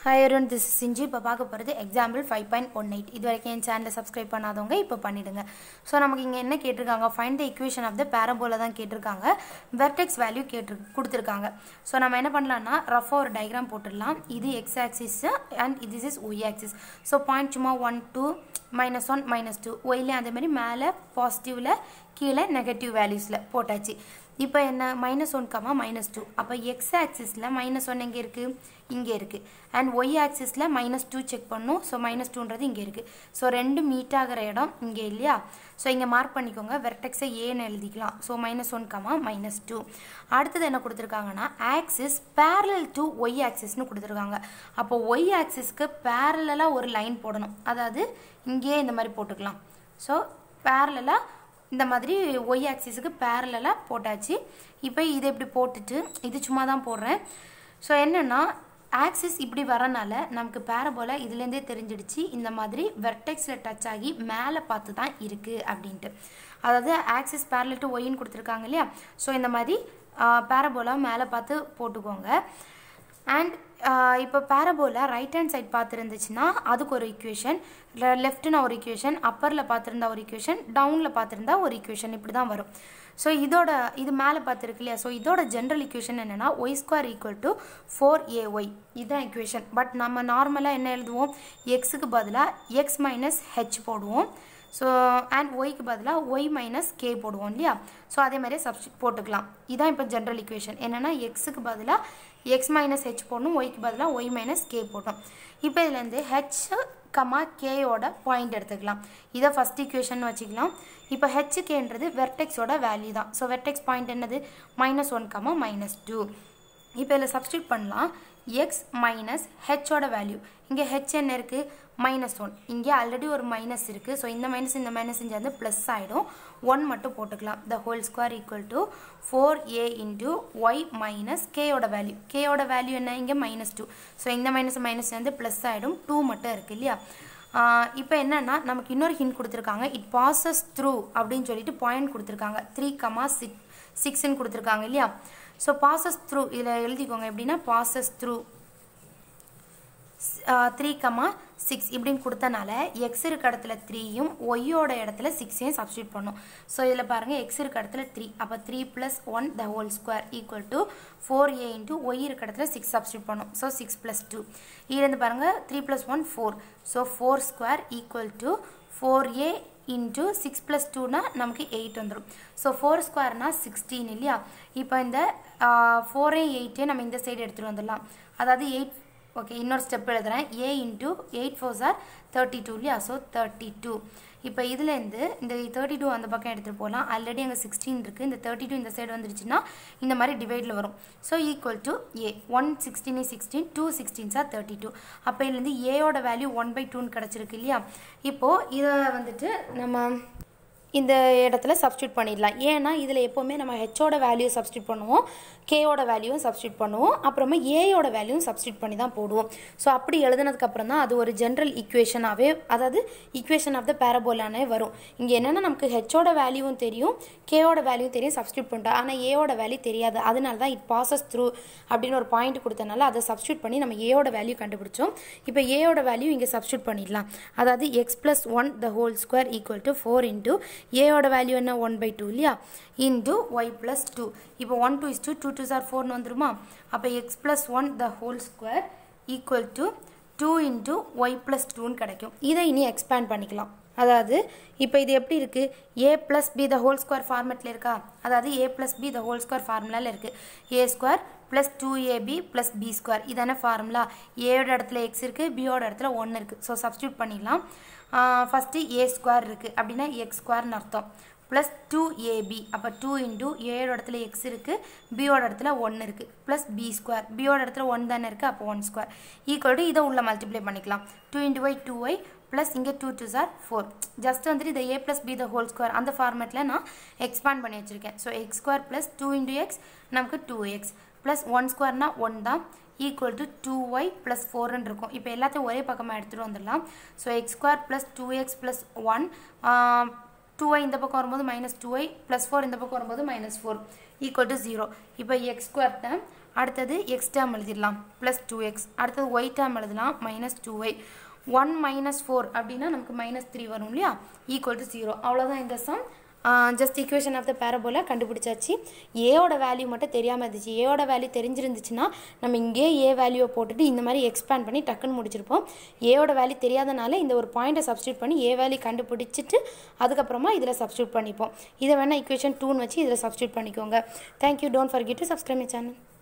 hi Arun this சிஞ்சி இப்போ பார்க்க போகிறது example five point one eight இது வரைக்கும் என் சேனலை சப்ஸ்கிரைப் பண்ணாதவங்க இப்போ பண்ணிடுங்க ஸோ நமக்கு இங்கே என்ன கேட்டிருக்காங்க find the equation of the parabola தான் கேட்டிருக்காங்க வெர்டெக்ஸ் வேல்யூ கேட்டு கொடுத்துருக்காங்க ஸோ நம்ம என்ன பண்ணலாம்னா ரஃபாக ஒரு டயக்ராம் போட்டுடலாம் இது X axis and this is Y axis so point சும்மா one two minus one minus two ஒய்லேயும் அதே மாதிரி மேலே பாசிட்டிவில் கீழே நெகட்டிவ் வேல்யூஸில் போட்டாச்சு இப்போ என்ன minus one comma minus two அப்போ எக்ஸ் ஆக்சிஸில் மைனஸ் ஒன் எங்கே இருக்குது இங்கே இருக்குது அண்ட் ஒய் ஆக்சிஸில் மைனஸ் டூ செக் பண்ணும் ஸோ மைனஸ் டூன்றது இங்கே இருக்குது ஸோ ரெண்டு மீட் ஆகிற இடம் இங்கே இல்லையா ஸோ இங்கே மார்க் பண்ணிக்கோங்க வெர்டெக்ஸை ஏன்னு எழுதிக்கலாம் so minus one comma minus two அடுத்தது என்ன கொடுத்துருக்காங்கன்னா ஆக்சிஸ் பேரலல் டு ஒய் ஆக்சிஸ்னு கொடுத்துருக்காங்க அப்போ ஒய் ஆக்சிஸ்க்கு பேரலாக ஒரு லைன் போடணும் அதாவது இங்கேயே இந்த மாதிரி போட்டுக்கலாம் ஸோ பேரலாக இந்த மாதிரி ஒய் ஆக்சிஸுக்கு பேரலாக போட்டாச்சு இப்போ இதை இப்படி போட்டுட்டு இது சும்மா தான் போடுறேன் ஸோ என்னென்னா ஆக்சிஸ் இப்படி வரனால நமக்கு பேரபோல இதுலேருந்தே தெரிஞ்சிடுச்சு இந்த மாதிரி வெர்டெக்ஸில் டச் ஆகி மேலே பார்த்து தான் இருக்குது அப்படின்ட்டு அதாவது ஆக்சிஸ் பேரல் டு ஒயின்னு கொடுத்துருக்காங்க இல்லையா ஸோ இந்த மாதிரி பேரபோலா மேலே பார்த்து போட்டுக்கோங்க அண்ட் இப்போ பேரபோலா ரைட் ஹேண்ட் சைட் பார்த்துருந்துச்சுன்னா அதுக்கு ஒரு இக்குவேஷன் லெஃப்ட்னா ஒரு இக்குவேஷன் அப்பரில் பார்த்துருந்தா ஒரு இக்குவேஷன் டவுனில் பார்த்துருந்தா ஒரு இக்குவேஷன் இப்படி தான் வரும் ஸோ இதோட இது மேலே பார்த்துருக்கு இல்லையா ஸோ இதோட ஜென்ரல் இக்குவேஷன் என்னென்னா Y square equal to four A Y இதுதான் இக்குவேஷன் பட் நம்ம நார்மலாக என்ன எழுதுவோம் எக்ஸுக்கு பதிலாக எக்ஸ் மைனஸ் ஹெச் போடுவோம் ஸோ அண்ட் ஒய்க்கு பதிலாக ஒய் மைனஸ் கே போடுவோம் இல்லையா ஸோ அதே மாதிரியே சப்ஸ்டிட் போட்டுக்கலாம் இதான் இப்போ ஜென்ரல் இக்குவேஷன் என்னென்னா எக்ஸுக்கு பதிலாக எக்ஸ் மைனஸ் ஹெச் போடணும் ஒய்க்கு பதிலாக ஒய் மைனஸ் கே போட்டோம் இப்போ இதுலேருந்து ஹெச் கமா கேயோட பாயிண்ட் எடுத்துக்கலாம் இதை ஃபஸ்ட் இக்குவேஷன் வச்சுக்கலாம் இப்போ ஹெச் கேன்றது வெர்டெக்ஸோட வேல்யூ தான் ஸோ வெர்டெக்ஸ் பாயிண்ட் என்னது minus one comma minus two இப்போ இதில் சப்ஸ்டியூட் பண்ணலாம் எக்ஸ் மைனஸ் ஹெச்சோட வேல்யூ இங்கே ஹெச் என்ன இருக்குது மைனஸ் ஒன் இங்கே ஆல்ரெடி ஒரு மைனஸ் இருக்குது ஸோ இந்த மைனஸ் இந்த மைனஸ் இங்கே வந்து ப்ளஸ் ஆகிடும் ஒன் மட்டும் போட்டுக்கலாம் the whole square equal to four A into Y minus கேயோட வேல்யூ கேயோட வேல்யூ என்ன இங்கே மைனஸ் டூ ஸோ இந்த மைனஸ் மைனஸ் வந்து ப்ளஸ் ஆகிடும் டூ மட்டும் இருக்குது இல்லையா இப்போ என்னென்னா நமக்கு இன்னொரு ஹிண்ட் கொடுத்துருக்காங்க இட் பாசஸ் த்ரூ அப்படின்னு சொல்லிட்டு பாயிண்ட் கொடுத்துருக்காங்க த்ரீ கமா சிக்ஸ் சிக்ஸ்ன்னு கொடுத்துருக்காங்க இல்லையா ஸோ பாசஸ் த்ரூ இதில் எழுதிக்கோங்க எப்படின்னா passes through three comma six இப்படின்னு கொடுத்தனால எக்ஸ் இருக்க இடத்துல த்ரீயும் ஒய்யோட இடத்துல சிக்ஸையும் சப்ஸ்டியூட் பண்ணும் ஸோ இதில் பாருங்கள் எக்ஸ் இருக்க இடத்துல த்ரீ அப்போ three plus one the whole square equal to four A into Y இருக்க இடத்துல சிக்ஸ் சப்ஸ்டியூட் பண்ணும் ஸோ சிக்ஸ் ப்ளஸ் டூ இதுலேருந்து பாருங்கள் three plus one four so four square equal to four A into six plus டூனா நமக்கு eight வந்துடும் so four ஸ்கொயர்னா sixteen இல்லையா இப்போ இந்த ஃபோரே எயிட்டே நம்ம இந்த சைடு எடுத்துகிட்டு வந்துடலாம் அதாவது எயிட் ஓகே இன்னொரு ஸ்டெப் எழுதுகிறேன் A into eight four are thirty two இல்லையா ஸோ தேர்ட்டி டூ இப்போ இதுலேருந்து இந்த தேர்ட்டி டூ அந்த பக்கம் எடுத்துகிட்டு போகலாம் ஆல்ரெடி அங்கே சிக்ஸ்டீன் இருக்குது இந்த தேர்ட்டி டூ இந்த சைடு வந்துருச்சுன்னா இந்த மாதிரி டிவைடில் வரும் so equal to A one sixteen sixteen two sixteen are thirty two அப்போ இதுலேருந்து ஏயோட வேல்யூ ஒன் பை டூன்னு கிடச்சிருக்கு இல்லையா இப்போது இதை வந்துட்டு நம்ம இந்த இடத்துல சப்ஸ்டியூட் பண்ணிடலாம் ஏன்னா இதில் எப்போவுமே நம்ம ஹெச்சோட வேல்யூ சப்ஸ்டியூட் பண்ணுவோம் கேயோட வேல்யூவும் சப்ஸ்டியூட் பண்ணுவோம் அப்புறமா ஏயோட வேல்யூவும் சப்ஸ்டியூட் பண்ணி தான் போடுவோம் ஸோ அப்படி எழுதுனதுக்கப்புறம் தான் அது ஒரு ஜென்ரல் ஈக்குவேஷனாகவே அதாவது ஈக்குவேஷன் ஆஃப் த பேரபோலானே வரும் இங்கே என்னென்னா நமக்கு ஹெச்சோட வேல்யூவும் தெரியும் கேயோட வேல்யூவும் தெரியும் சப்ஸ்டியூட் பண்ணிட்டோம் ஆனால் ஏயோட வேல்யூ தெரியாது அதனால தான் இட் பாசஸ் த்ரூ அப்படின்னு ஒரு பாயிண்ட் கொடுத்தனால அதை சப்ஸ்டியூட் பண்ணி நம்ம ஏயோட வேல்யூ கண்டுபிடிச்சோம் இப்போ ஏயோட வேல்யூ இங்கே சப்ஸ்டியூட் பண்ணிடலாம் அதாவது X plus one the whole square equal to four into ஏயோட வேல்யூ என்ன ஒன் பை டூ இல்லையா இன்டு ஒய் ப்ளஸ் டூ இப்போ one two is two two two are ஃபோர்னு வந்துருமா அப்போ X plus one the whole square equal to two into Y plus டூன்னு கிடைக்கும் இதை இனி எக்ஸ்பேண்ட் பண்ணிக்கலாம் அதாவது இப்போ இது எப்படி இருக்குது A plus B the whole square ஃபார்மெட்டில் இருக்கா அதாவது A plus B the whole square ஃபார்முலாவில் இருக்குது A square plus two AB plus B square இதான ஃபார்முலா ஏயோட இடத்துல எக்ஸ் இருக்குது பியோட இடத்துல ஒன்று இருக்குது ஸோ சப்ஸ்டியூட் பண்ணிடலாம் ஃபஸ்ட்டு ஏ ஸ்கொயர் இருக்குது அப்படின்னா எக்ஸ் ஸ்கொயர்னு அர்த்தம் ப்ளஸ் டூ ஏபி அப்போ டூ இன்டூ ஏயோட இடத்துல எக்ஸ் இருக்குது பியோட இடத்துல ஒன்று இருக்குது ப்ளஸ் பி ஸ்கொயர் பியோட இடத்துல ஒன் தானே இருக்குது அப்போ ஒன் ஸ்கொயர் ஈக்குவல் டு இதை உள்ள மல்டிப்ளை பண்ணிக்கலாம் two into Y two Y plus இங்கே two two are four just வந்துட்டு இந்த A plus B the whole square அந்த ஃபார்மேட்டில் நான் எக்ஸ்பேண்ட் பண்ணி வச்சுருக்கேன் so X square plus two into X நமக்கு டூ எக்ஸ் ப்ளஸ் ஒன் ஸ்கொயர்னா ஒன் தான் equal to two Y plus ஃபோர்னு இருக்கும் இப்போ எல்லாத்தையும் ஒரே பக்கமாக எடுத்துகிட்டு வந்துடலாம் so X square plus two X plus one two Y இந்த பக்கம் வரும்போது minus two Y plus four இந்த பக்கம் வரும்போது minus four equal to zero இப்போ எக்ஸ் ஸ்கொயர் டேம் அடுத்தது எக்ஸ் டேம் எழுதிடலாம் ப்ளஸ் டூ எக்ஸ் அடுத்தது ஒய் டேம் எழுதலாம் minus two Y one minus four அப்படின்னா நமக்கு மைனஸ் த்ரீ வரும் இல்லையா ஈக்குவல் டு ஜீரோ அவ்வளோதான் இந்த sum just equation of the parabola கண்டுபிடிச்சாச்சு ஏவோட வேல்யூ மட்டும் தெரியாமல் இருந்துச்சு ஏவோட வேல்யூ தெரிஞ்சிருந்துச்சுன்னா நம்ம இங்கே ஏ வேல்யூவை போட்டுட்டு இந்த மாதிரி எக்ஸ்பேண்ட் பண்ணி டக்குன்னு முடிச்சிருப்போம் ஏவோட வேல்யூ தெரியாதனால இந்த ஒரு பாயிண்ட்டை சப்ஸ்டியூட் பண்ணி ஏ வேல்யூ கண்டுபிடிச்சிட்டு அதுக்கப்புறமா இதில் சப்ஸ்டியூட் பண்ணிப்போம் இதை வேணால் ஈக்குவேஷன் டூன்னு வச்சு இதில் சப்ஸ்டியூட் பண்ணிக்கோங்க thank you don't forget to subscribe my channel